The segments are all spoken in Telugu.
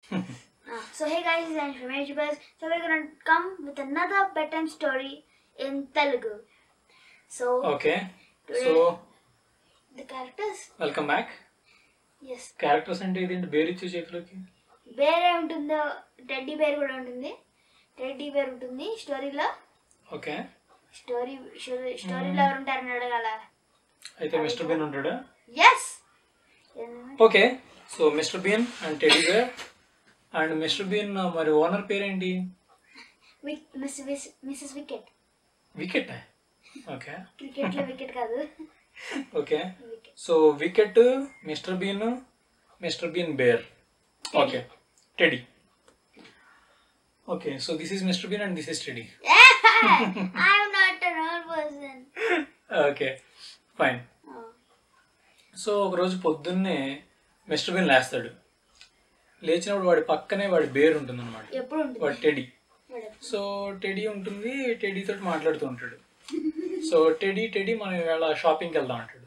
Uh, so hey guys, this is Anish from Buzz. So we're gonna come with another bedtime story in Telugu. So okay today so the characters, welcome back yes, characters అంటే ఇదేంటి బేరిచ్చు చేతిలోకి బేరే ఉంటుందో టెడ్డీ బేర్ కూడా ఉంటుంది టెడ్డీ బేర్ ఉంటుంది స్టోరీలో ఓకే స్టోరీ స్టోరీలో ఎవరు ఉంటారని అడగాల అయితే మిస్టర్ బీన్ ఉంటాడా yes okay so mister Bean and teddy bear and mister Bean మరి ఓనర్ పేరేంటి Mrs Wicket Wicket okay cricket లో వికెట్ కాదు okay Wicket so Wicket mister Bean mister Bean bear okay teddy okay so this is mister Bean and this is teddy I'm not a normal person okay fine so ఒకరోజు పొద్దున్నే మిస్టర్ బీన్ లేస్తాడు లేచినప్పుడు వాడి పక్కనే వాడి బేర్ ఉంటుంది అనమాట ఎప్పుడు ఉంటుంది వాడి టెడీ వాడు- సో టెడీ ఉంటుంది టెడీ తోటి మాట్లాడుతూ ఉంటాడు సో టెడీ టెడీ మనం ఇవాళ షాపింగ్కి వెళ్దాం అంటాడు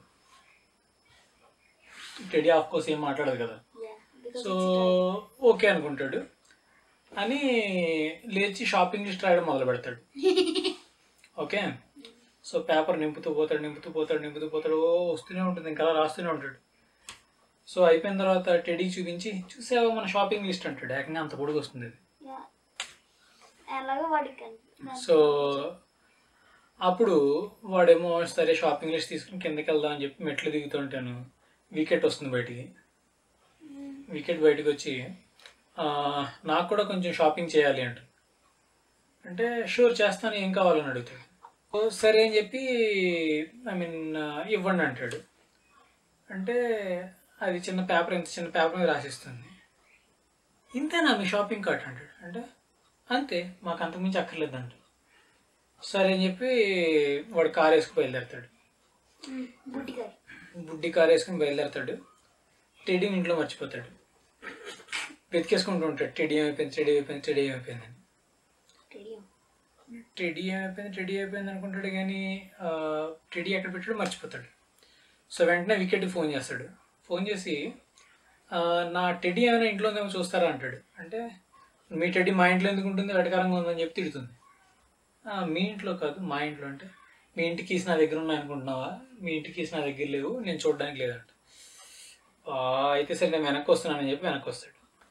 టెడీ ఆఫ్ కోర్స్ ఏం మాట్లాడదు కదా Yeah, because so it's okay అనుకుంటాడు అని లేచి షాపింగ్ లిస్ట్ రాయడం మొదలు పెడతాడు ఓకే సో పేపర్ నింపుతూ పోతాడు నింపుతూ పోతాడు నింపుతూ పోతాడు ఓ వస్తూనే ఉంటుంది ఇంకా అలా రాస్తూనే ఉంటాడు సో అయిపోయిన తర్వాత టెడీ చూపించి చూసావా మన షాపింగ్ లిస్ట్ అంటాడు ఏకంగా అంత పొడుగు వస్తుంది అది Yeah. ఎలాగో వాడికి కనిపి- సో అప్పుడు వాడేమో సరే షాపింగ్ లిస్ట్ తీసుకుని కిందకి వెళ్దాం అని చెప్పి మెట్లు దిగుతుంటాను వికెట్ వస్తుంది బయటికి వికెట్ బయటకు వచ్చి "ఆ, నాకు కూడా కొంచెం షాపింగ్ చేయాలి అంట అంటే షూర్ చేస్తాను ఏం కావాలని అడుగుతాడు "ఓ, సరే అని చెప్పి ఐ మీన్ ఇవ్వండి అంటాడు అంటే అది చిన్న పేపర్ ఇంత చిన్న పేపర్ మీద రాసిస్తుంది ఇంతేనా మీ షాపింగ్ కార్ట్ అంటాడు అంటే అంతే మాకు అంతకుమించి అక్కర్లేదు అంట సరే అని చెప్పి వాడు కార్ వేసుకుని బయలుదేరుతాడు మ్మ్. బుడ్డి గారు బుడ్డి కార్ వేసుకుని బయలుదేరుతాడు టెడీని ఇంట్లో మర్చిపోతాడు వెతికేసుకుంటూ ఉంటాడు టెడీ ఏమైపోయింది టెడీ అయిపోయింది టెడీ అయిపోయింది అని టెడియం టెడీ ఏమైపోయింది టెడీ అయిపోయింది అనుకుంటాడు కానీ ఆ, టెడీ ఎక్కడ పెట్టాడు మర్చిపోతాడు సో వెంటనే వికెట్కి ఫోన్ చేస్తాడు ఫోన్ చేసి ఆ, నా టెడీ ఏమైనా ఇంట్లో ఉందేమో చూస్తారా అంటాడు అంటే మీ టెడీ మా ఇంట్లో ఎందుకు ఉంటుంది వెటకారంగా ఉందని చెప్పి తిడుతుంది "ఆ, మీ ఇంట్లో కాదు మా ఇంట్లో అంటే మీ ఇంటి కీస్ నా దగ్గర ఉన్నాయి అనుకుంటున్నావా మీ ఇంటి కీస్ నా దగ్గర లేవు నేను చూడడానికి లేదంట "ఆ, అయితే సరే నేను వెనక్కి వస్తున్నానని చెప్పి వెనక్కి వస్తాడు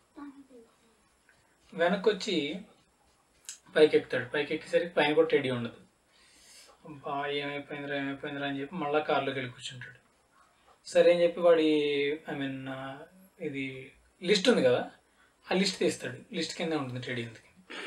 వెనక్కి వచ్చి పైకి ఎక్కుతాడు పైకి ఎక్కేసరికి పైన కూడా టెడీ ఉండదు అబ్బా ఏమైపోయిందిరా ఏమైపోయిందిరా అని చెప్పి మళ్ళీ కార్లోకి వెళ్ళి కూర్చుంటాడు సరే అని చెప్పి వాడి ఐ మీన్ ఇది లిస్ట్ ఉంది కదా ఆ లిస్ట్ తీస్తాడు లిస్ట్ కింద ఉంటుంది టెడీ అందుకని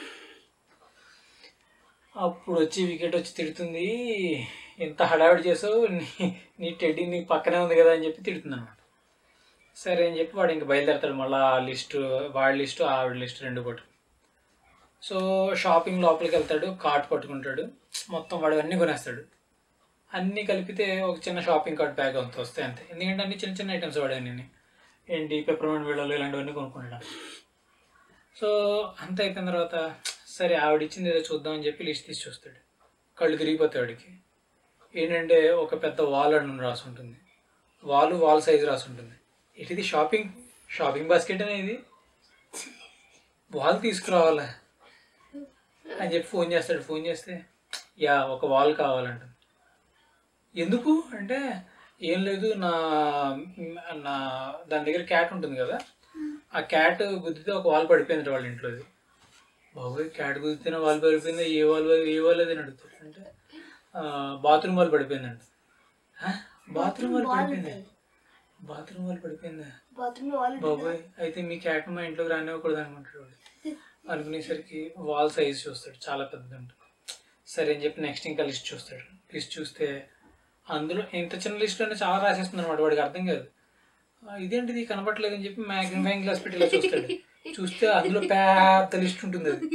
అప్పుడు వచ్చి వికెట్ వచ్చి తిడుతుంది ఎంత హడావిడి చేసావు నీ నీ టెడ్డీ నీ పక్కనే ఉంది కదా అని చెప్పి తిడుతుంది అనమాట సరే అని చెప్పి వాడు ఇంకా బయలుదేరతాడు మళ్ళీ ఆ లిస్టు వాడి లిస్టు ఆవిడ లిస్ట్ రెండు పట్టు సో షాపింగ్ లోపలికి వెళ్తాడు కార్ట్ పట్టుకుంటాడు మొత్తం వాడు అన్నీ కొనేస్తాడు అన్నీ కలిపితే ఒక చిన్న షాపింగ్ కార్ట్ బ్యాగ్ అంత వస్తాయి అంతే ఎందుకంటే అన్ని చిన్న చిన్న ఐటమ్స్ వాడాను ఏంటి పెప్పర్మెంట్ వీళ్ళలో ఇలాంటివన్నీ కొనుక్కుంటాడు సో అంత అయిపోయిన తర్వాత సరే ఆవిడ ఇచ్చింది ఏదో చూద్దామని చెప్పి లిస్ట్ తీసి చూస్తాడు కళ్ళు తిరిగిపోతాయి వాడికి ఏంటంటే ఒక పెద్ద వాల్ అని రాసి ఉంటుంది వాల్ వాల్ సైజ్ రాసి ఉంటుంది ఇది షాపింగ్ షాపింగ్ బాస్కెట్ అనేది వాల్ తీసుకురావాలా అని చెప్పి ఫోన్ చేస్తాడు ఫోన్ చేస్తే యా ఒక వాల్ కావాలంట ఎందుకు అంటే ఏం లేదు నా నా దాని దగ్గర క్యాట్ ఉంటుంది కదా ఆ క్యాట్ గుద్దితే ఒక వాల్ పడిపోయింది వాళ్ళ ఇంట్లోది బాబోయ్ క్యాట్ గుద్దితేనే వాల్ పడిపోయింది ఏ వాల్ ఏ వాల్ అది అని అడుగుతాడు అంటే బాత్రూమ్ వాల్ పడిపోయిందంట బాత్రూమ్ వాల్ పడిపోయింది బాత్రూమ్ వాల్ పడిపోయిందా బాత్రూమ్ లో వాళ్ళు బాబోయ్ అయితే మీ క్యాట్ మా ఇంట్లోకి రానివ్వకూడదు అనుకుంటాడు వాడు. అనుకునేసరికి వాల్ సైజ్ చూస్తాడు చాలా పెద్దది ఉంటుంది సరే అని చెప్పి నెక్స్ట్ ఇంకా లిస్ట్ చూస్తాడు లిస్ట్ చూస్తే అందులో ఇంత చిన్న లిస్ట్లోనే చాలా రాసేస్తుంది అనమాట వాడికి అర్థం కాదు "ఆ, ఇదేంటిది కనపట్లేదు అని చెప్పి మ్యాగ్నిఫైయింగ్ గ్లాస్ పెట్టి ఇలా చూస్తాడు చూస్తే అందులో పెద్ద లిస్ట్ ఉంటుంది అది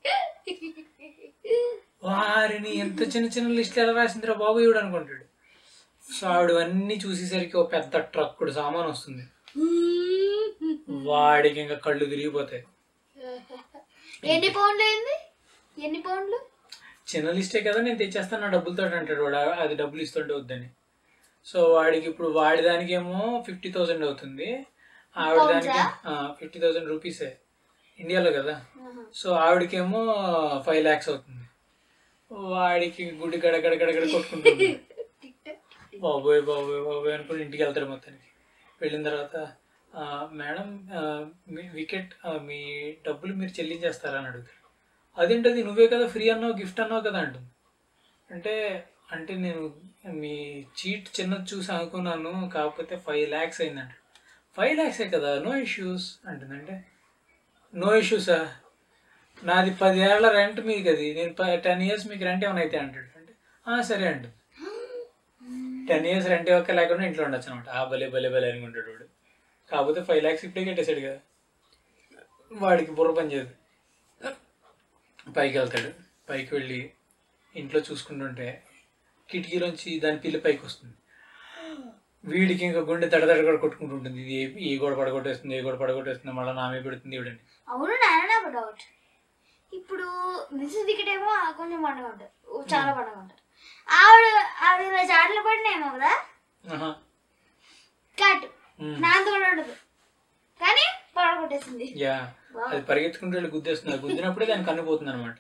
వారిని ఎంత చిన్న చిన్న లిస్టులు ఎలా రాసిందిరా బాబు ఇవిడు అనుకుంటాడు సో ఆవిడ అన్నీ చూసేసరికి ఒక పెద్ద ట్రక్కుడు సామాన్ వస్తుంది వాడికి ఇంకా కళ్ళు తిరిగిపోతాయి ఎన్ని పౌండ్లు అయింది ఎన్ని పౌండ్లు చిన్న లిస్టే కదా నేను తెచ్చేస్తాను నా డబ్బులతో అంటాడు వాడు అది డబ్బులు ఇస్తుంటే వద్దని సో వాడికి ఇప్పుడు వాడి దానికి ఏమో ఫిఫ్టీ థౌసండ్ అవుతుంది ఆవిడ దానికి ఫిఫ్టీ థౌసండ్ రూపీసే ఇండియాలో కదా సో ఆవిడకేమో ఫైవ్ ల్యాక్స్ అవుతుంది వాడికి గుడి గడ గడ గడ గడ కొట్టుకుంటుంది బాబోయ్ బాబోయ్ బాబోయ్ అనుకుని ఇంటికి వెళ్తాడు మొత్తానికి వెళ్ళిన తర్వాత "ఆ, మేడం ఆ, మీ వికెట్ ఆ, మీ డబ్బులు మీరు చెల్లించేస్తారా అని అడుగుతాడు అదేంటది నువ్వే కదా ఫ్రీ అన్నావు గిఫ్ట్ అన్నావు కదా అంటుంది అంటే అంటే నేను మీ చీట్ చిన్నది చూసి అనుకున్నాను కాకపోతే ఫైవ్ ల్యాక్స్ అయిందంట ఫైవ్ ల్యాక్సే కదా నో ఇష్యూస్ అంటుందంటే నో ఇష్యూసా నాది పది ఏళ్ళ రెంట్ మీకు అది నేను టెన్ ఇయర్స్ మీకు రెంట్ ఏమైనా అయితే అంటాడు అంటే "ఆ, సరే అంటుంది టెన్ ఇయర్స్ రెంట్ ఒక్క లేకుండా ఇంట్లో ఉండొచ్చు అనమాట ఆ భలే భలే భలే అనుకుంటాడు వాడు కాకపోతే ఫైవ్ ల్యాక్స్ ఇప్పుడే కట్టేశాడు కదా వాడికి బుర్ర పని చేయదు పైకి వెళ్తాడు పైకి వెళ్ళి ఇంట్లో చూసుకుంటుంటే కిటికీలోంచి దాని పిల్ల పైకి వస్తుంది వీడికి ఇంకా గుండె తడతడ కూడా కొట్టుకుంటుంటుంది ఇది ఏ- ఈ గోడ పడగొట్టేస్తుంది ఏ గోడ పడగొట్టేస్తుంది మళ్ళీ నామే పెడుతుంది ఇవిడని అవును నాన్న నాకు డౌట్ ఇప్పుడు మిస్సెస్ వికెట్ ఏమో కొంచెం పండుగ ఉంటుంది ఓ, చాలా పండుగ ఉంటుంది ఆవిడ ఆవిడ ఇలా చాటలు పడినాయేమో కదా ఆహా. కట్ ఉమ్. నాంత కూడా ఉండదు కానీ పడవ కొట్టేసింది యా అది పరిగెత్తుకుంటూ వెళ్ళి గుద్దేస్తుంది అది గుద్దినప్పుడే దాని కన్ను పోతుంది అనమాట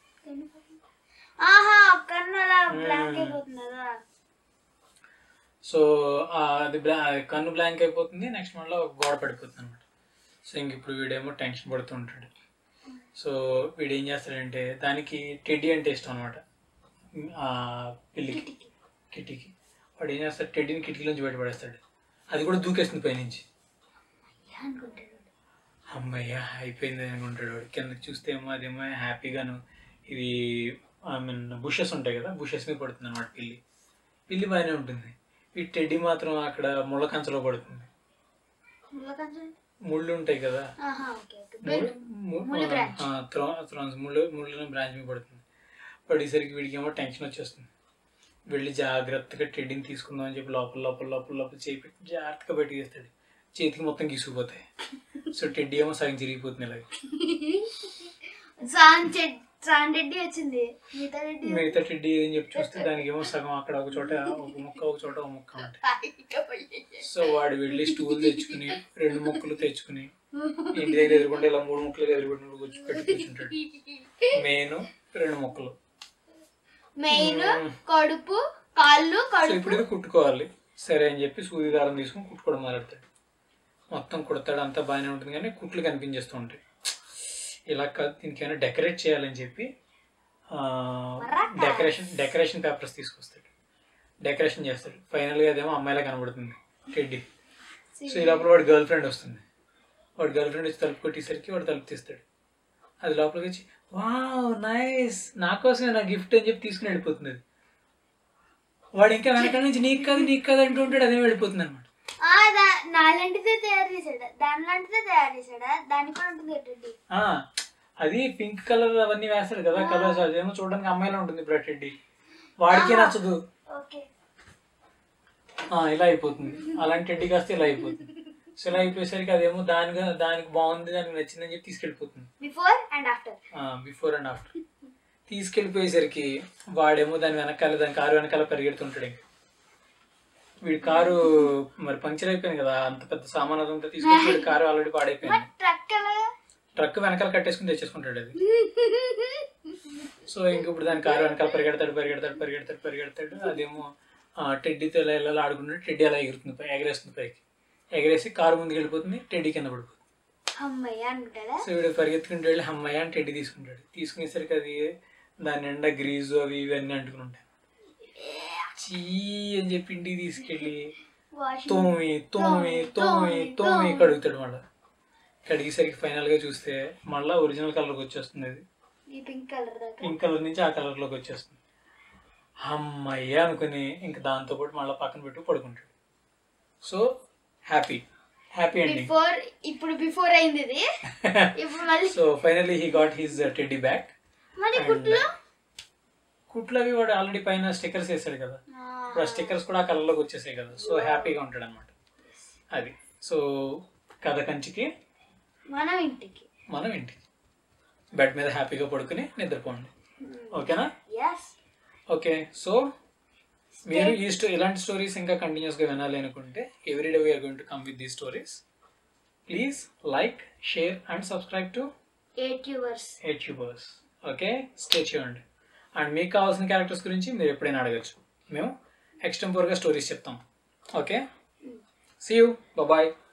ఆహా కన్ను అలా బ్లాక్ అయిపోతుంది కదా సో ఆ, అది బ్లా కన్ను బ్లాంక్ అయిపోతుంది నెక్స్ట్ మళ్ళీ ఒక గోడ పడిపోతుంది అనమాట సో ఇంక ఇప్పుడు వీడేమో టెన్షన్ పడుతూ ఉంటాడు సో వీడు ఏం చేస్తాడంటే దానికి టెడ్డీ అంటే ఇష్టం అనమాట ఆ పిల్లికి కిటికీ వాడు ఏం చేస్తాడు టెడ్డీని కిటికీలోంచి బయటపడేస్తాడు అది కూడా దూకేస్తుంది పైనుంచి ఇలా అనుకుంటాడు అమ్మయ్య అయిపోయింది అనుకుంటాడు వాడు కిందకి చూస్తే ఏమో అదేమో హ్యాపీగాను ఇది ఐ మీన్ బుషెస్ ఉంటాయి కదా బుషెస్ మీద పడుతుంది అనమాట పిల్లి పిల్లి బాగానే ఉంటుంది ఈ టెడ్డీ మాత్రం అక్కడ ముళ్ళ కంచలో పడుతుంది ముళ్ళ కంచె ముళ్ళు ఉంటాయి కదా ఆహా ఓకే ఓకే ముళ్ళు- ము- ముళ్ళు branch. ఆ, థ్రా- థ్రాన్స్ ముళ్ళు ముళ్ళ బ్రాంచ్ మీద పడుతుంది పడేసరికి వీడికి ఏమో టెన్షన్ వచ్చేస్తుంది వెళ్ళి జాగ్రత్తగా టెడ్డీని తీసుకుందాం అని చెప్పి లోపల లోపల లోపల లోపల చేయి పెట్టి జాగ్రత్తగా బయట తీస్తాడు చేతికి మొత్తం గీసుకుపోతాయి సో టెడ్డీ ఏమో సగం చిరిగిపోతుంది ఇలాగ సాన్ చెడ్ సాన్ రెడ్డి వచ్చింది మిగతా రెడ్డి మిగతా టెడ్డీ ఏం చెప్పి చూస్తే దానికి ఏమో సగం అక్కడ ఒక చోట ఒక ముక్క ఒక చోట ఒక ముక్క ఉంటాయి సో వాడు వెళ్ళి స్టూల్ తెచ్చుకుని రెండు ముక్కలు తెచ్చుకుని ఇంటి దగ్గర ఎదురుకుంటే ఇలా మూడు ముక్కలు ఎదురుకుంటూ కూర్చు పెట్టి కూర్చుంటాడు మెయిన్ రెండు ముక్కలు మెయిన్ కడుపు కాళ్ళు సో కడుపు ఇప్పుడు ఇది కుట్టుకోవాలి సరే అని చెప్పి సూది దారం తీసుకుని కుట్టుకోవడం మొదలెడతాడు మొత్తం కుడతాడు అంతా బాగానే ఉంటుంది కానీ కుట్లు కనిపించేస్తూ ఉంటాయి ఇలా కాదు దీనికి ఏమైనా డెకరేట్ చేయాలని చెప్పి మరాఠా. డెకరేషన్ డెకరేషన్ పేపర్స్ తీసుకొస్తాడు డెకరేషన్ చేస్తాడు ఫైనల్గా అదేమో అమ్మాయిలా కనబడుతుంది టెడ్డీ సో ఈ లోపల వాడి గర్ల్ ఫ్రెండ్ వస్తుంది వాడు గర్ల్ ఫ్రెండ్ వచ్చి తలుపు కొట్టేసరికి వాడు తలుపు తీస్తాడు అది లోపలికి వచ్చి వావ్ నైస్ నా కోసమే నా గిఫ్ట్ అని చెప్పి తీసుకుని వెళ్ళిపోతుంది అది వాడు ఇంకా వెనకాల నుంచి నీకు కాదు నీకు కాదు అంటూ ఉంటాడు అదే వెళ్ళిపోతుంది అనమాట ఆ, దా- నాలాంటిదే తయారు చేశాడా దాని లాంటిదే తయారు చేశాడా దానికి కూడా ఉంటుంది ఏంటండి అది పింక్ కలర్ అవన్నీ వేస్తాడు కదా కలర్స్ అదేమో చూడడానికి అమ్మాయిలా ఉంటుంది ఇప్పుడు టెడ్డీ వాడికి నచ్చదు ఓకే ఆ, ఇలా అయిపోతుంది అలాంటి టెడ్డీ కాస్తే ఇలా అయిపోతుంది సో ఇలా అయిపోయేసరికి అదేమో దానిగా దానికి బాగుంది దానికి నచ్చిందని చెప్పి తీసుకెళ్ళిపోతుంది before and after before and after తీసుకెళ్ళిపోయేసరికి వాడేమో దాని వెనకాల దాని కారు వెనకాల పరిగెడుతుంటాడు ఇంక. వీడి కారు మరి పంక్చర్ అయిపోయింది కదా అంత పెద్ద సామాన్ అదంతా తీసుకెళ్ళి వీడి కారు ఆల్రెడీ పాడైపోయింది ట్రక్ ఎలా ట్రక్ వెనకాల కట్టేసుకుని తెచ్చేసుకుంటాడు అది సో ఇంక ఇప్పుడు దాని కారు వెనకాల పరిగెడతాడు పరిగెడతాడు పరిగెడతాడు పరిగెడతాడు అదేమో ఆ, టెడ్డీతో ఇలా ఇలా ఆడుకుంటే టెడ్డీ అలా ఎగురుతుంది పై- ఎగరేస్తుంది పైకి ఎగరేసి కారు ముందుకు వెళ్ళిపోతుంది టెడ్డీ కింద పడిపోతుంది అమ్మయ్య అనుకుంటారా సో వీడు పరిగెత్తుకుంటూ వెళ్ళి అమ్మాయి అని టెడ్డీ తీసుకుంటాడు తీసుకునేసరికి అది దాని నిండా గ్రీజు అవి ఇవన్నీ అంటుకుని ఉంటాయి చీ అని చెప్పి ఇంటికి తీసుకెళ్ళి వాషింగ్ తోమి తోమి తోమి తోమి కడుగుతాడు మళ్ళీ కడిగేసరికి ఫైనల్గా చూస్తే మళ్ళీ ఒరిజినల్ కలర్కి వచ్చేస్తుంది అది ఈ పింక్ కలర్ దాకా పింక్ కలర్ నుంచి ఆ కలర్లోకి వచ్చేస్తుంది అమ్మయ్య అనుకుని ఇంకా దాంతో పాటు మళ్ళీ పక్కన పెట్టి పడుకుంటాడు so happy happy ending before ఇప్పుడు బిఫోర్ అయింది ఇది ఇప్పుడు మళ్ళీ so finally he got his teddy back మళ్ళీ And- కుట్లు కుట్లు అవి వాడు ఆల్రెడీ పైన స్టిక్కర్స్ వేసాడు కదా ఇప్పుడు ఆ స్టిక్కర్స్ కూడా ఆ కలర్లోకి వచ్చేసాయి కదా సో హ్యాపీగా ఉంటాడు అనమాట అది సో కథ కంచికి మనం ఇంటికి మనం ఇంటికి బెడ్ మీద హ్యాపీగా పడుకుని నిద్రపోండి ఓకేనా ఎస్ ఓకే సో మీరు ఈ స్టో ఇలాంటి స్టోరీస్ ఇంకా కంటిన్యూస్గా వినాలి అనుకుంటే every day we are going to come with the stories please like share and subscribe to eight yours eight ubers okay stay చేయండి అండ్ మీకు కావాల్సిన క్యారెక్టర్స్ గురించి మీరు ఎప్పుడైనా అడగచ్చు మేము ఎక్స్టెంపోర్గా స్టోరీస్ చెప్తాం ఓకే సీ యూ బాయ్